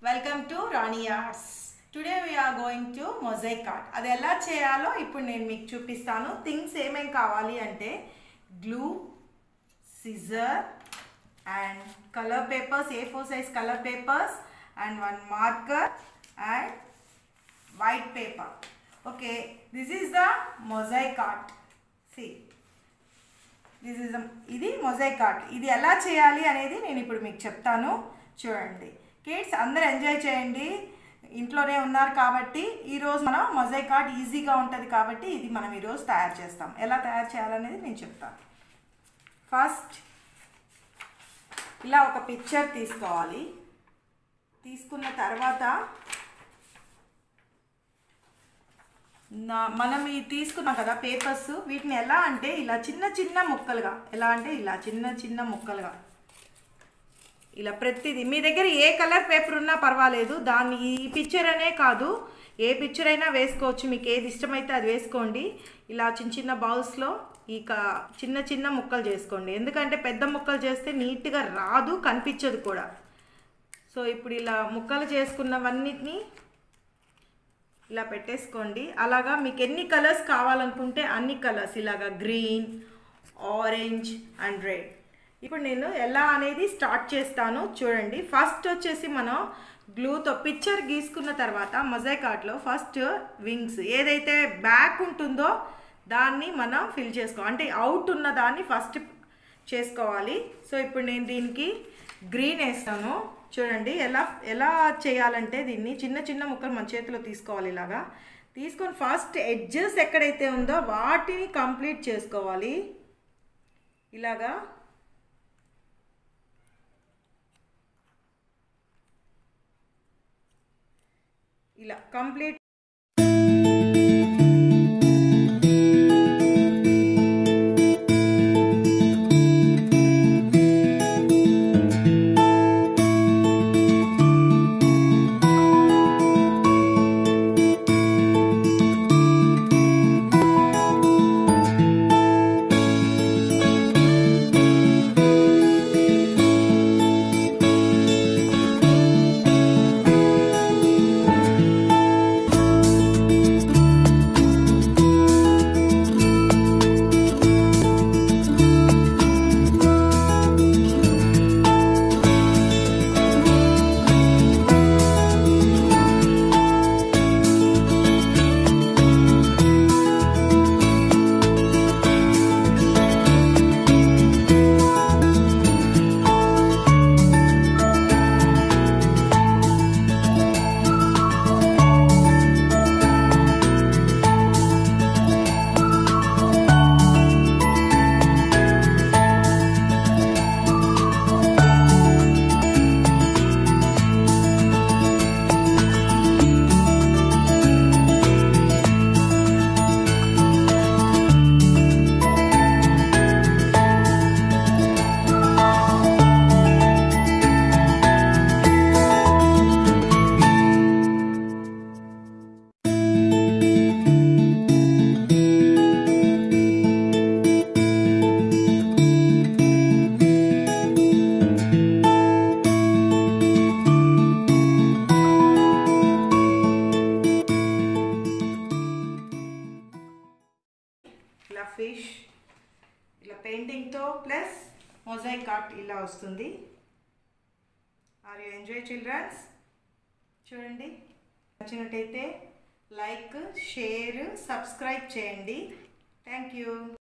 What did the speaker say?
welcome to Rani arts today we are going to mosaic art అది ఎలా చేయాలో ఇప్పుడు నేను మీకు చూపిస్తాను థింగ్స్ ఏమేం కావాలి అంటే glue scissor and colour papers A four size colour papers and one marker and white paper okay this is the mosaic art see this is ఇది మొజైక్ ఆర్ట్ ఇది ఎలా చేయాలి అనేది నేను ఇప్పుడు మీకు చెప్తాను చూడండి కిడ్స్ అందరూ ఎంజాయ్ చేయండి ఇంట్లోనే ఉన్నారు కాబట్టి ఈరోజు మనం మొజైక్ ఆర్ట్ ఈజీగా ఉంటుంది కాబట్టి ఇది మనం ఈరోజు తయారు చేస్తాం ఎలా తయారు చేయాలనేది నేను చెప్తాను ఫస్ట్ ఇలా ఒక పిక్చర్ తీసుకోవాలి తీసుకున్న తర్వాత నా మనం ఈ తీసుకున్నాం కదా పేపర్స్ వీటిని ఎలా అంటే ఇలా చిన్న చిన్న ముక్కలుగా ఎలా అంటే ఇలా చిన్న చిన్న ముక్కలుగా ఇలా ప్రతిదీ మీ దగ్గర ఏ కలర్ పేపర్ ఉన్నా పర్వాలేదు దాన్ని ఈ పిక్చర్ అనే కాదు ఏ పిక్చర్ అయినా వేసుకోవచ్చు మీకు ఏది ఇష్టమైతే అది వేసుకోండి ఇలా చిన్న చిన్న బౌల్స్లో ఈ క చిన్న చిన్న ముక్కలు చేసుకోండి ఎందుకంటే పెద్ద ముక్కలు చేస్తే నీట్గా రాదు కనిపించదు కూడా సో ఇప్పుడు ఇలా ముక్కలు చేసుకున్నవన్నిటిని ఇలా పెట్టేసుకోండి అలాగా మీకు ఎన్ని కలర్స్ కావాలనుకుంటే అన్ని కలర్స్ ఇలాగా గ్రీన్ ఆరెంజ్ అండ్ రెడ్ ఇప్పుడు నేను ఎలా అనేది స్టార్ట్ చేస్తాను చూడండి ఫస్ట్ వచ్చేసి మనం గ్లూతో పిక్చర్ గీసుకున్న తర్వాత మొజైక్ ఆర్ట్లో ఫస్ట్ వింగ్స్ ఏదైతే బ్యాక్ ఉంటుందో దాన్ని మనం ఫిల్ చేసుకో అంటే అవుట్ ఉన్న దాన్ని ఫస్ట్ చేసుకోవాలి సో ఇప్పుడు నేను దీనికి గ్రీన్ వేస్తాను చూడండి ఎలా ఎలా చేయాలంటే దీన్ని చిన్న చిన్న ముక్కలు మన చేతిలో తీసుకోవాలి ఇలాగా తీసుకొని ఫస్ట్ ఎడ్జెస్ ఎక్కడైతే ఉందో వాటిని కంప్లీట్ చేసుకోవాలి ఇలాగా ఇలా కంప్లీట్ ఇలా ఫిష్ ఇలా పెయింటింగ్తో ప్లస్ మొజైక్ ఆర్ట్ ఇలా వస్తుంది ఆర్ యూ ఎంజాయ్ చిల్డ్రన్స్ చూడండి నచ్చినట్టయితే లైక్ షేర్ సబ్స్క్రైబ్ చేయండి థ్యాంక్ యూ